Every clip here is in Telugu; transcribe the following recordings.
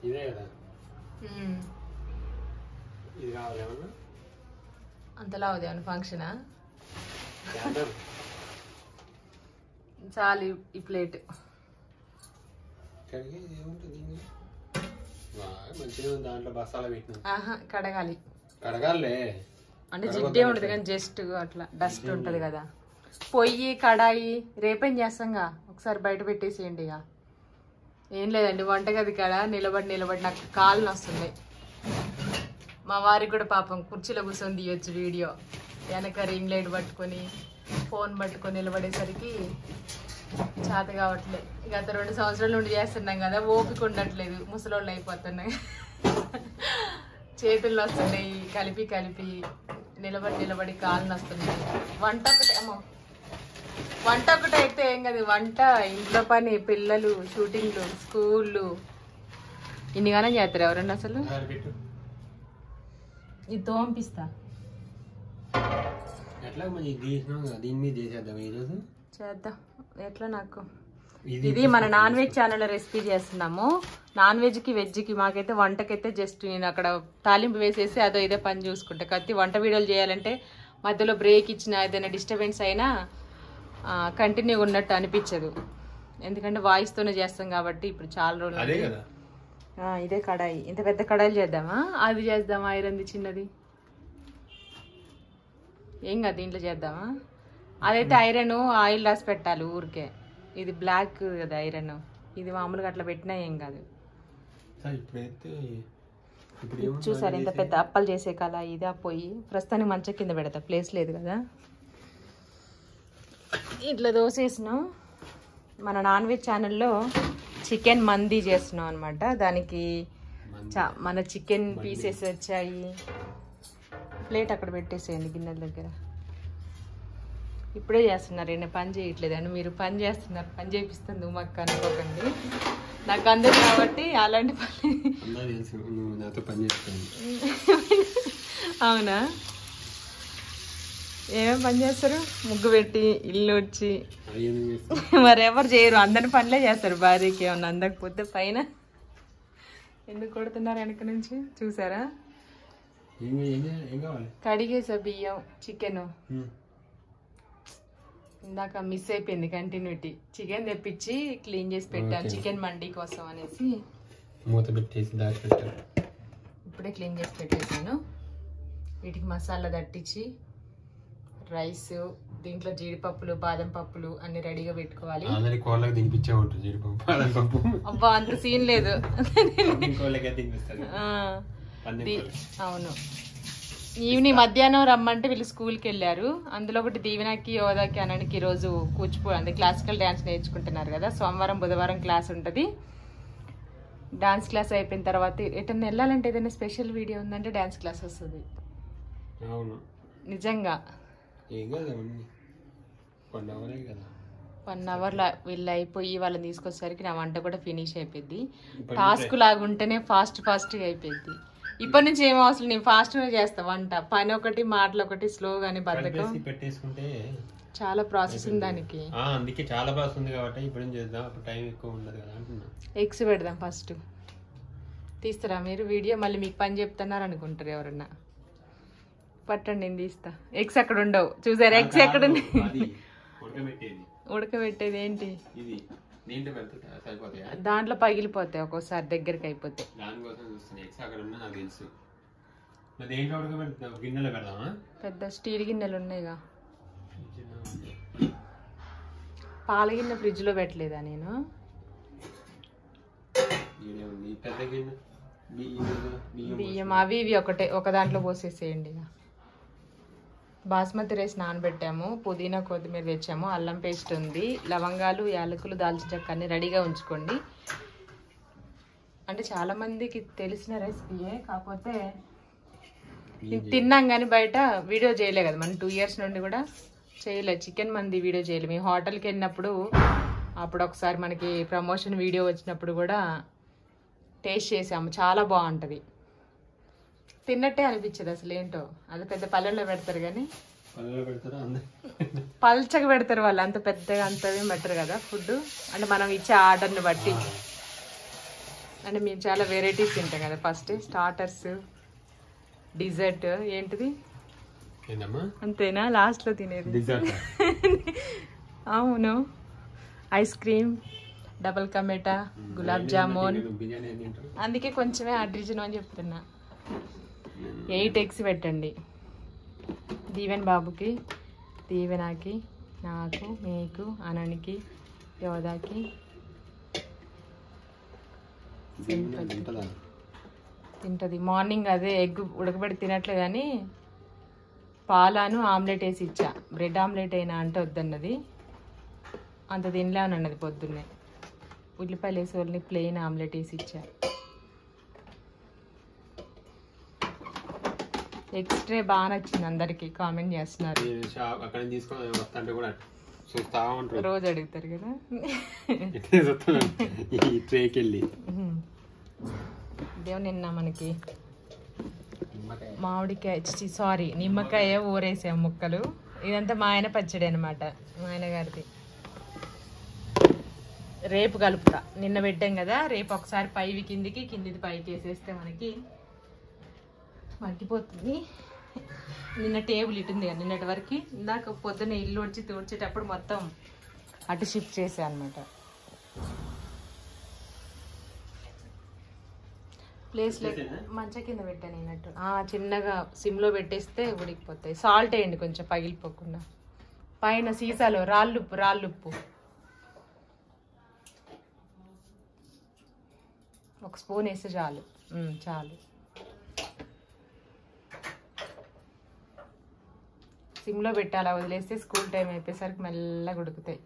ఇదే కదా మ్మ్. ఇది కావాలి ఏమన్నా అంతలా అవుతుంది ఏమన్నా ఫంక్షనా చేద్దాం చాలు ఈ- ఈ ప్లేట్ ఇక్కడికి ఇది ఏముంటుంది ఇందులో? బాగా మంచిగా ఉంది దాంట్లో బస్తాలు పెట్టినాం ఆహా కడగాలి కడగాలే అంటే జిడ్డే ఉంటుంది కానీ జస్ట్ అట్లా డస్ట్ ఉంటుంది కదా పొయ్యి కడాయి రేపేం చేస్తాంగా ఒకసారి బయట పెట్టేసేయండి ఇక ఏం లేదండి వంటగది కాడ నిలబడి నిలబడి నాకు కాళ్ళు నస్తున్నాయి మా వారికి కూడా పాపం కుర్చీలో కూర్చొని తీయొచ్చు వీడియో వెనక రింగ్ లైట్ పట్టుకొని ఫోన్ పట్టుకొని నిలబడేసరికి చేత కావట్లేదు గత రెండు సంవత్సరాల నుండి చేస్తున్నాం కదా ఓపిక ఉండట్లేదు ముసలోళ్ళు అయిపోతున్నాయి చేతుల్లో వస్తున్నాయి కలిపి కలిపి నిలబడి నిలబడి కాళ్ళు వస్తున్నాయి వంట ఒకటి అమ్మో వంట ఒకటి అయితే ఏం కాదు వంట ఇంట్లో పని పిల్లలు షూటింగ్లు స్కూళ్ళు ఇన్నిగానే చేస్తారు ఎవరన్నా అసలు అది పెట్టు ఇది తోంపిస్తా ఎట్లా మరి ఇది తీసినాం కదా దీని మీద చేసేద్దాం ఈరోజు చేద్దాం ఎట్లా నాకు ఇది ఇది మన నాన్ వెజ్ ఛానల్ రెసిపీ చేస్తున్నాము నాన్ వెజ్ కి వెజ్ కి మాకైతే వంటకైతే జస్ట్ నేను అక్కడ తాలింపు వేసేసి అదో ఇదే పని చూసుకుంటా కత్తి వంట వీడియోలు చేయాలంటే మధ్యలో బ్రేక్ ఇచ్చినా ఏదైనా డిస్టర్బెన్స్ అయినా కంటిన్యూ ఉన్నట్టు అనిపించదు ఎందుకంటే వాయిస్ తోనే చేస్తాం కాబట్టి ఇప్పుడు చాలా రోజులు అదే కదా ఆ, ఇదే కడాయి ఇంత పెద్ద కడాయిలు చేద్దామా అది చేద్దామా ఐరన్ది చిన్నది ఏం కాదు దీంట్లో చేద్దామా అదైతే ఐరన్ ఆయిల్ రాసి పెట్టాలి ఊరికే ఇది బ్లాక్ కదా ఐరన్ ఇది మామూలుగా అట్లా పెట్టినా ఏం కాదు సరే ఇప్పుడైతే ఇప్పుడు ఏముంది చూసారు ఇంత పెద్ద అప్పలు చేసే కళ ఇది ఆ పొయ్యి ప్రస్తుతానికి మంచం కింద పెడతా ప్లేస్ లేదు కదా ఇట్లా దోసేసినాం మన నాన్ వెజ్ ఛానల్లో చికెన్ మంది చేస్తున్నాం అనమాట దానికి చా మన చికెన్ పీసెస్ వచ్చాయి ప్లేట్ అక్కడ పెట్టేసేయండి గిన్నెల దగ్గర ఇప్పుడే చేస్తున్నారు నేను పని చేయట్లేదండి మీరు పని చేస్తున్నారు పని చేపిస్తుంది ఉమ్మక్క అనుకోకండి నాకు అందరు కాబట్టి అలాంటి పని అందరూ తెలుసు నువ్వు నాతో పని చేస్తాను అవునా ఏమేం పని చేస్తారు ముగ్గు పెట్టి ఇల్లు వచ్చి అది ఎందుకు చేస్తావు? మరి ఎవరు చేయరు అందరి పనులే చేస్తారు భార్యకి ఏమన్నా అందకపోతే పైన ఎందుకు కొడుతున్నారు వెనక నుంచి చూసారా ఏం ఏం చేయాలి? ఏం కావాలి కడిగేసా బియ్యం చికెన్ ఉమ్. ఇందాక మిస్ అయిపోయింది కంటిన్యూటీ చికెన్ తెప్పించి క్లీన్ చేసి పెట్టాను Okay. చికెన్ మండి కోసం అనేసి మూత పెట్టేసి దాచిపెట్టారు ఇప్పుడే క్లీన్ చేసి పెట్టేసాను వీటికి మసాలా దట్టించి రైస్ దీంట్లో జీడిపప్పులు బాదం పప్పులు అన్ని రెడీగా పెట్టుకోవాలి ఆల్రెడీ కోళ్ళకి తినిపించే ఉంటుంది జీడిపప్పు బాదం పప్పు అబ్బా అంత సీన్ లేదు కోళ్ళకి తినిపిస్తారు ఆ, పంది ది- అవును ఈవినింగ్ మధ్యాహ్నం రమ్మంటే వీళ్ళు స్కూల్కి వెళ్ళారు అందులో ఒకటి దీవెనకి యోధాకి అనడానికి ఈరోజు కూచిపూడి అంటే క్లాసికల్ డ్యాన్స్ నేర్చుకుంటున్నారు కదా సోమవారం బుధవారం క్లాస్ ఉంటుంది డాన్స్ క్లాస్ అయిపోయిన తర్వాత ఎటన్నా వెళ్ళాలంటే ఏదైనా స్పెషల్ వీడియో ఉందంటే డాన్స్ క్లాస్ వస్తుంది అవును నిజంగా ఏం కాదు అవన్నీ వన్ అవరే కదా వన్ అవర్లో వీళ్ళు అయిపోయి వాళ్ళని తీసుకొచ్చేసరికి నా వంట కూడా ఫినిష్ అయిపోయింది ఇప్పటి టాస్క్ లాగా ఉంటేనే ఫాస్ట్ ఫాస్ట్గా అయిపోయింది ఇప్పటి నుంచి ఏం అవసరం నేను ఫాస్ట్గా చేస్తా వంట పని ఒకటి మాటలు ఒకటి స్లోగానే బద్దకం కలిపేసి పెట్టేసుకుంటే చాలా ప్రాసెసింగ్ దానికి ఆ, అందుకే చాలా బాగా ఉంది కాబట్టి ఇప్పుడు ఏం చేద్దాం అప్పుడు టైం ఎక్కువ ఉండదు కదా అంటున్నా ఎగ్స్ పెడదాం ఫస్ట్ తీస్తారా మీరు వీడియో మళ్ళీ మీకు పని చెప్తున్నారు అనుకుంటారు ఎవరన్నా పట్టండి నేను తీస్తా ఎగ్స్ అక్కడ ఉండవు చూసారా ఎగ్స్ ఎక్కడ అది ఉన్నాయి ఉడకబెట్టేది ఉడకబెట్టేది ఏంటి ఇది దీంట్లో పెడితే సరిపోతాయా దాంట్లో పగిలిపోతాయి ఒక్కోసారి దగ్గరికి అయిపోతాయి దానికోసం చూస్తున్నా ఎగ్స్ అక్కడ ఉన్నా నాకు తెలుసు మరి దేంట్లో ఉడకబెడతాం గిన్నెలో పెడదామా పెద్ద స్టీల్ గిన్నెలు ఉన్నాయిగా పాల గిన్నె ఫ్రిడ్జ్లో పెట్టలేదా నేను ఈడే ఉంది ఈ పెద్ద గిన్నె బియ్యం బియ్యం బియ్యం అవి ఇవి ఒకటే ఒక దాంట్లో పోసేసేయండి ఇక బాస్మతి రైస్ నానబెట్టాము పుదీనా కొత్తిమీర తెచ్చాము అల్లం పేస్ట్ ఉంది లవంగాలు యాలకులు దాల్చిన చెక్క అన్ని రెడీగా ఉంచుకోండి అంటే చాలా మందికి తెలిసిన రెసిపీయే కాకపోతే ఇది తిన్నాం కానీ బయట వీడియో చేయలే కదా మనం టూ ఇయర్స్ నుండి కూడా చేయలేదు చికెన్ మంది వీడియో చేయలేదు మేము హోటల్కి వెళ్ళినప్పుడు అప్పుడు ఒకసారి మనకి ప్రమోషన్ వీడియో వచ్చినప్పుడు కూడా టేస్ట్ చేసాము చాలా బాగుంటుంది తిన్నట్టే అనిపించదు అసలు ఏంటో అది పెద్ద పల్లెల్లో పెడతారు కానీ పళ్ళలో పెడతారా అందరు పల్చగా పెడతారు వాళ్ళు అంత పెద్దగా అంత ఏం పెట్టరు కదా ఫుడ్ అంటే మనం ఇచ్చే ఆర్డర్ని బట్టి అంటే మేము చాలా వెరైటీస్ తింటాం కదా ఫస్ట్ స్టార్టర్స్ డిజర్ట్ ఏంటిది ఏందమ్మా అంతేనా లాస్ట్లో తినేది డిజర్ట్ అవును ice cream double ka meetha gulab jamun biryani ఏం తింటారు అందుకే కొంచెమే అడ్రిజన్ అని చెప్తున్నా ఎయిట్ ఎగ్స్ పెట్టండి దీవెన్ బాబుకి దీవెనాకి నాకు మీకు అననికి యోధాకి బిర్యానీ తింటుందా తింటుంది మార్నింగ్ అదే ఎగ్ ఉడకబెట్టి తినట్లేదు కానీ పాలాను ఆమ్లెట్ వేసి ఇచ్చా బ్రెడ్ ఆమ్లెట్ అయినా అంటే వద్దన్నది అంత తినలే అని అన్నది పొద్దున్నే ఉల్లిపాయలు వేసి వాళ్ళని ప్లెయిన్ ఆమ్లెట్ వేసి ఇచ్చా ఎక్స్ట్రా బాగా నచ్చింది అందరికి కామెంట్ చేస్తున్నారు నేను షాప్ అక్కడ నుంచి తీసుకొని వస్తాంటే కూడా చూస్తా ఉంటారు రోజు అడుగుతారు కదా ఎట్లా చూస్తున్నాను ఈ ట్రేకి వెళ్ళి ఇదేమో నిన్న మనకి మామిడికాయ సారీ నిమ్మకాయ ఊరేసాం ముక్కలు ఇదంతా మా ఆయన పచ్చడి అనమాట మా ఆయన గారిది రేపు కలుపుతా నిన్న పెట్టాం కదా రేపు ఒకసారి పైవి కిందికి కిందిది పైకి వేసేస్తే మనకి మగ్గిపోతుంది నిన్న టేబుల్ ఇటుంది కదా నిన్నటి వరకు ఇందాక పొద్దున్న ఇల్లు వచ్చి తుడిచేటప్పుడు మొత్తం అటు షిఫ్ట్ చేసా అనమాట ప్లేస్ మంచం కింద పెట్టాను అన్నట్టు ఆ, చిన్నగా సిమ్లో పెట్టేస్తే ఉడికిపోతాయి సాల్ట్ వేయండి కొంచెం పగిలిపోకుండా పైన సీసాలో రాళ్ళుప్పు రాళ్ళుప్పు ఒక స్పూన్ వేస్తే చాలు ఉమ్, చాలు సిమ్లో పెట్టాలా వదిలేస్తే స్కూల్ టైం అయిపోయేసరికి మెల్లగా ఉడుకుతాయి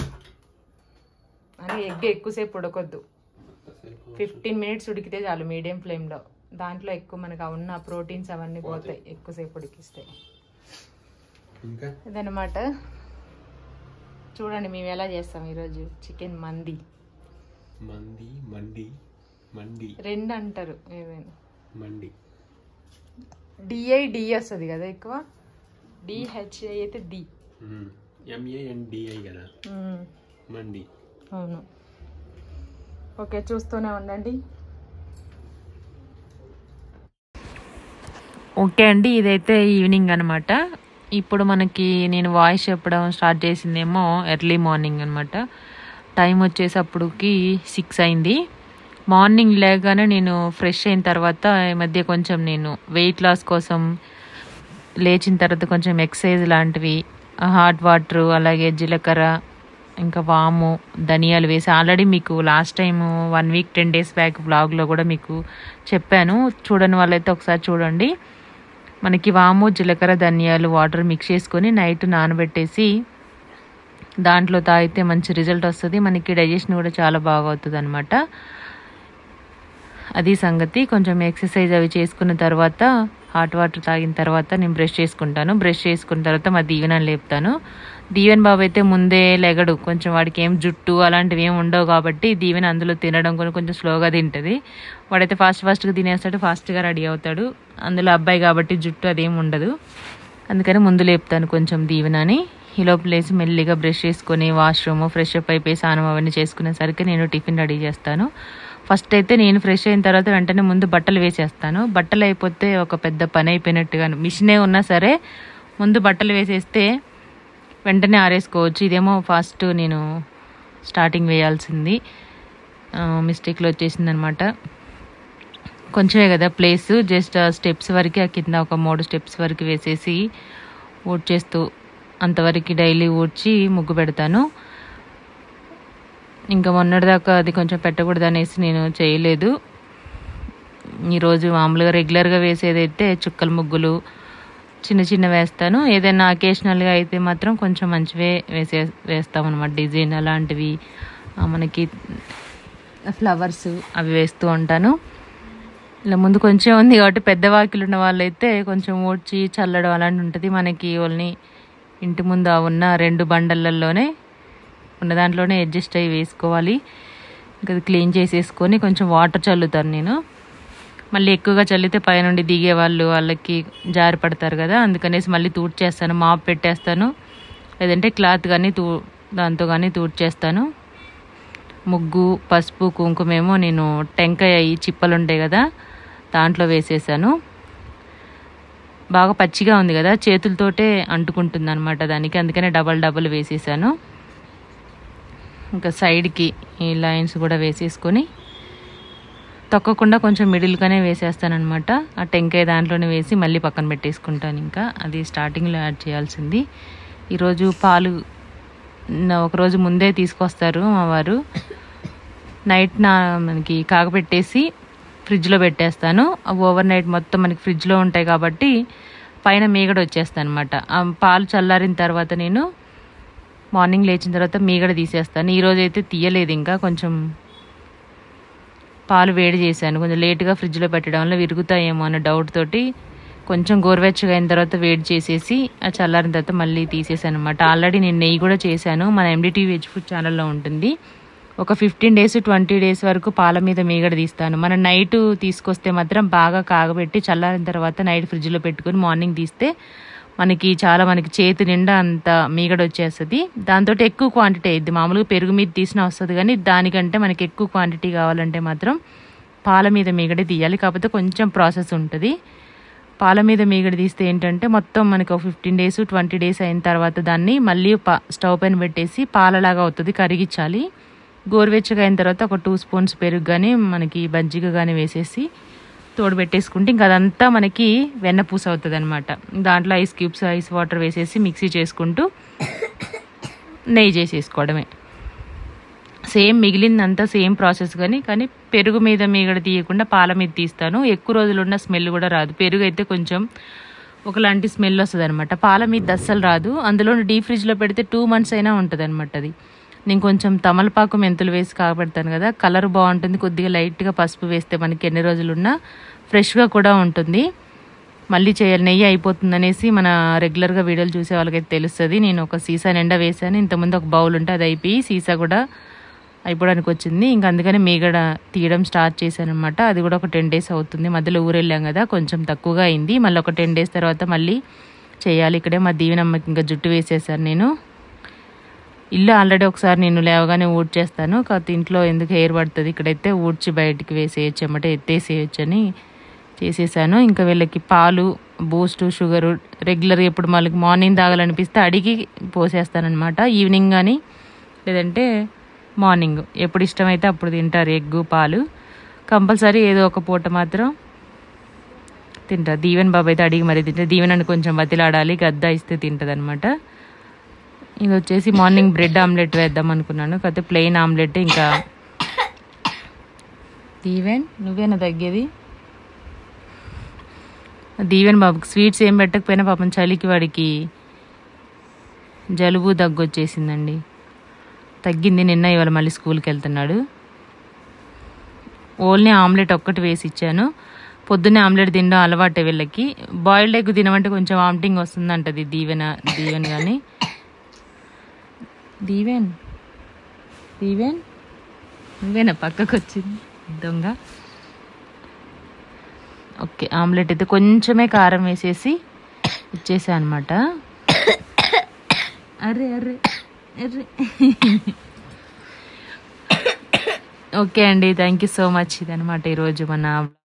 అని ఎగ్ ఎక్కువసేపు ఉడకొద్దు ఫిఫ్టీన్ మినిట్స్ ఉడికితే చాలు మీడియం ఫ్లేమ్లో దాంట్లో ఎక్కువ మనకు ఆ ఉన్న ప్రోటీన్స్ అవన్నీ పోతాయి ఎక్కువసేపు ఉడికిస్తాయి ఇంకా ఇదనమాట చూడండి మేము ఎలా చేస్తాం ఈరోజు చికెన్ మంది మంది మండి మండి రెండు అంటారు ఏదైనా మండి డిఐ డి వస్తుంది కదా ఎక్కువ డిహెచ్ఐ అయితే డి ఎంఏఎన్డిఐ కదా మండి అవును ఓకే చూస్తూనే ఉండండి ఓకే అండి ఇదైతే ఈవినింగ్ అనమాట ఇప్పుడు మనకి నేను వాయిస్ చెప్పడం స్టార్ట్ చేసిందేమో ఎర్లీ మార్నింగ్ అనమాట టైం వచ్చేసి అప్పుడుకి సిక్స్ అయింది మార్నింగ్ లేగానే నేను ఫ్రెష్ అయిన తర్వాత ఈ మధ్య కొంచెం నేను వెయిట్ లాస్ కోసం లేచిన తర్వాత కొంచెం ఎక్సర్సైజ్ లాంటివి హాట్ వాటర్ అలాగే జీలకర్ర ఇంకా వాము ధనియాలు వేసి ఆల్రెడీ మీకు last time one week ten days back బ్లాగ్లో కూడా మీకు చెప్పాను చూడని వాళ్ళైతే ఒకసారి చూడండి మనకి వాము జీలకర్ర ధనియాలు వాటర్ మిక్స్ చేసుకొని నైట్ నానబెట్టేసి దాంట్లో తాగితే మంచి రిజల్ట్ వస్తుంది మనకి డైజెషన్ కూడా చాలా బాగా అవుతుంది అనమాట అది సంగతి కొంచెం ఎక్సర్సైజ్ అవి చేసుకున్న తర్వాత హాట్ వాటర్ తాగిన తర్వాత నేను బ్రష్ చేసుకుంటాను బ్రష్ చేసుకున్న తర్వాత మా దీవెనని లేపుతాను దీవెన్ బాబు అయితే ముందే లెగడు కొంచెం వాడికి ఏం జుట్టు అలాంటివి ఏం ఉండవు కాబట్టి దీవెన అందులో తినడం కూడా కొంచెం స్లోగా తింటుంది వాడైతే ఫాస్ట్ ఫాస్ట్గా తినేస్తాడు ఫాస్ట్గా రెడీ అవుతాడు అందులో అబ్బాయి కాబట్టి జుట్టు అదేం ఉండదు అందుకని ముందు లేపుతాను కొంచెం దీవెనని ఈ లోపు లేసి మెల్లిగా బ్రష్ చేసుకొని వాష్రూమ్ ఫ్రెష్ అప్ అయిపోయి స్నానం అవన్నీ చేసుకునేసరికి నేను టిఫిన్ రెడీ చేస్తాను ఫస్ట్ అయితే నేను ఫ్రెష్ అయిన తర్వాత వెంటనే ముందు బట్టలు వేసేస్తాను బట్టలు అయిపోతే ఒక పెద్ద పని అయిపోయినట్టుగా మిషనే ఉన్నా సరే ముందు బట్టలు వేసేస్తే వెంటనే ఆరేసుకోవచ్చు ఇదేమో ఫస్ట్ నేను స్టార్టింగ్ వేయాల్సింది మిస్టేక్లో వచ్చేసిందనమాట కొంచెమే కదా ప్లేస్ జస్ట్ స్టెప్స్ వరకు ఆ కింద ఒక మూడు స్టెప్స్ వరకు వేసేసి ఊడ్చేస్తూ అంతవరకు డైలీ ఊడ్చి ముగ్గు పెడతాను ఇంకా మొన్నటిదాకా అది కొంచెం పెట్టకూడదు అనేసి నేను చేయలేదు ఈరోజు మామూలుగా రెగ్యులర్గా వేసేదైతే చుక్కల ముగ్గులు చిన్న చిన్న వేస్తాను ఏదైనా అకేషనల్గా అయితే మాత్రం కొంచెం మంచివే వేసే వేస్తాం అనమాట డిజైన్ అలాంటివి ఆ, మనకి ఫ్లవర్స్ అవి వేస్తూ ఉంటాను ఇలా ముందు కొంచెం ఉంది కాబట్టి పెద్ద వాకిలు ఉన్న వాళ్ళైతే కొంచెం ఊడ్చి చల్లడం అలాంటి ఉంటుంది మనకి ఓన్లీ ఇంటి ముందు ఆ ఉన్న రెండు బండలలోనే ఉన్న దాంట్లోనే అడ్జస్ట్ అయ్యి వేసుకోవాలి ఇంకా అది క్లీన్ చేసేసుకొని కొంచెం వాటర్ చల్లుతాను నేను మళ్ళీ ఎక్కువగా చల్లితే పైనుండి దిగే వాళ్ళు వాళ్ళకి జారి పడతారు కదా అందుకనేసి మళ్ళీ తూడ్చేస్తాను మాప్ పెట్టేస్తాను లేదంటే క్లాత్ కానీ తూ దాంతో కానీ తూడ్చేస్తాను ముగ్గు పసుపు కుంకుమేమో నేను టెంకాయ ఈ చిప్పలు ఉంటాయి కదా దాంట్లో వేసేసాను బాగా పచ్చిగా ఉంది కదా చేతులతోటే అంటుకుంటుంది అనమాట దానికి అందుకనే డబల్ డబల్ వేసేసాను ఇంకా సైడ్కి ఈ లైన్స్ కూడా వేసేసుకొని తొక్కకుండా కొంచెం మిడిల్గానే వేసేస్తానమాట ఆ టెంకాయ దాంట్లోనే వేసి మళ్ళీ పక్కన పెట్టేసుకుంటాను ఇంకా అది స్టార్టింగ్లో యాడ్ చేయాల్సింది ఈరోజు పాలు నా- ఒకరోజు ముందే తీసుకొస్తారు మా వారు నైట్ నా మనకి కాగబెట్టేసి ఫ్రిడ్జ్లో పెట్టేస్తాను అవి ఓవర్ నైట్ మొత్తం మనకి ఫ్రిడ్జ్లో ఉంటాయి కాబట్టి పైన మీగడ వచ్చేస్తాను అనమాట ఆ పాలు చల్లారిన తర్వాత నేను మార్నింగ్ లేచిన తర్వాత మీగడ తీసేస్తాను ఈరోజు అయితే తీయలేదు ఇంకా కొంచెం పాలు వేడి చేశాను కొంచెం లేట్గా ఫ్రిడ్జ్లో పెట్టడం వల్ల విరుగుతాయేమో అన్న డౌట్ తోటి కొంచెం గోరువెచ్చగా అయిన తర్వాత వేడి చేసేసి ఆ చల్లారిన తర్వాత మళ్ళీ తీసేసాను అనమాట ఆల్రెడీ నేను నెయ్యి కూడా చేశాను మన ఎండిటీ వెజ్ ఫుడ్ ఛానల్లో ఉంటుంది ఒక ఫిఫ్టీన్ డేస్ ట్వంటీ డేస్ వరకు పాల మీద మీగడ తీస్తాను మనం నైట్ తీసుకొస్తే మాత్రం బాగా కాగబెట్టి చల్లారిన తర్వాత నైట్ ఫ్రిడ్జ్లో పెట్టుకొని మార్నింగ్ తీస్తే మనకి చాలా మనకి చేతి నిండా అంత మీగడ వచ్చేస్తుంది దాంతో ఎక్కువ క్వాంటిటీ అయ్యిద్ది మామూలుగా పెరుగు మీద తీసినా వస్తుంది కానీ దానికంటే మనకి ఎక్కువ క్వాంటిటీ కావాలంటే మాత్రం పాల మీద మీగడే తీయాలి కాకపోతే కొంచెం ప్రాసెస్ ఉంటుంది పాల మీద మీగడ తీస్తే ఏంటంటే మొత్తం మనకి ఒక ఫిఫ్టీన్ డేస్ ట్వంటీ డేస్ అయిన తర్వాత దాన్ని మళ్ళీ పా స్టవ్ పైన పెట్టేసి పాలలాగా అవుతుంది కరిగించాలి గోరువెచ్చగా అయిన తర్వాత ఒక టూ స్పూన్స్ పెరుగు కానీ మనకి బజ్జిగా కానీ వేసేసి తోడు పెట్టేసుకుంటే ఇంకా అదంతా మనకి వెన్నపూస అవుతుంది అనమాట దాంట్లో ఐస్ క్యూబ్స్ ఐస్ వాటర్ వేసేసి మిక్సీ చేసుకుంటూ నెయ్యి చేసేసుకోవడమే సేమ్ మిగిలిందంతా సేమ్ ప్రాసెస్ కానీ కానీ పెరుగు మీద మీగడ తీయకుండా పాల మీద తీస్తాను ఎక్కువ రోజులు ఉన్న స్మెల్ కూడా రాదు పెరుగు అయితే కొంచెం ఒకలాంటి స్మెల్ వస్తుంది అనమాట పాల మీద అస్సలు రాదు అందులో డీప్ ఫ్రిడ్జ్లో పెడితే టూ మంత్స్ అయినా ఉంటుంది అనమాట అది నేను కొంచెం తమలపాకు మెంతులు వేసి కాగబెడతాను కదా కలర్ బాగుంటుంది కొద్దిగా లైట్గా పసుపు వేస్తే మనకి ఎన్ని రోజులున్నా ఫ్రెష్గా కూడా ఉంటుంది మళ్ళీ చేయాలి నెయ్యి అయిపోతుంది అనేసి మన రెగ్యులర్గా వీడియోలు చూసే వాళ్ళకైతే తెలుస్తుంది నేను ఒక సీసా నిండా వేసాను ఇంతకుముందు ఒక బౌల్ ఉంటే అది అయిపోయి సీసా కూడా అయిపోవడానికి వచ్చింది ఇంకా అందుకని మీగడ తీయడం స్టార్ట్ చేశాను అనమాట అది కూడా ఒక టెన్ డేస్ అవుతుంది మధ్యలో ఊరెళ్ళాం కదా కొంచెం తక్కువగా అయింది మళ్ళీ ఒక టెన్ డేస్ తర్వాత మళ్ళీ చేయాలి ఇక్కడే మా దీవెనమ్మకి ఇంకా జుట్టు వేసేసాను నేను ఇల్లు ఆల్రెడీ ఒకసారి నేను లేవగానే ఊడ్చేస్తాను కాకపోతే ఇంట్లో ఎందుకు హెయిర్ పడుతుంది ఇక్కడైతే ఊడ్చి బయటికి వేసేయచ్చు అన్నమాట ఎత్తేసేయచ్చు అని చేసేసాను ఇంకా వీళ్ళకి పాలు బూస్ట్ షుగరు రెగ్యులర్ ఎప్పుడు మళ్ళీ మార్నింగ్ తాగాలనిపిస్తే అడిగి పోసేస్తానమాట ఈవినింగ్ కానీ లేదంటే మార్నింగ్ ఎప్పుడు ఇష్టమైతే అప్పుడు తింటారు ఎగ్గు పాలు కంపల్సరీ ఏదో ఒక పూట మాత్రం తింటారు దీవెన్ బాబు అయితే అడిగి మరీ తింటారు దీవెన్ అని కొంచెం బతిలాడాలి గద్ద ఇస్తే తింటుంది అనమాట ఇది వచ్చేసి మార్నింగ్ బ్రెడ్ ఆమ్లెట్ వేద్దాం అనుకున్నాను కాకపోతే ప్లెయిన్ ఆమ్లెట్ ఇంకా దీవెన్ నువ్వేనా తగ్గేది దీవెన్ బాబుకి స్వీట్స్ ఏం పెట్టకపోయినా పాపం చలికి వాడికి జలుబు దగ్గు వచ్చేసిందండి తగ్గింది నిన్న ఇవాళ మళ్ళీ స్కూల్కి వెళ్తున్నాడు ఓన్లీ ఆమ్లెట్ ఒక్కటి వేసి ఇచ్చాను పొద్దున్నే ఆమ్లెట్ తినడం అలవాటే వీళ్ళకి బాయిల్డ్ ఎగ్ తినమంటే కొంచెం వామిటింగ్ వస్తుందంటది దీవెన దీవెన్ కానీ దీవెన్ దీవెన్ నువ్వేనా పక్కకు వచ్చింది దొంగ ఓకే ఆమ్లెట్ అయితే కొంచెమే కారం వేసేసి ఇచ్చేసా అనమాట అరే అరే అరే ఓకే అండి థ్యాంక్ యూ సో మచ్ ఇదనమాట ఈరోజు మన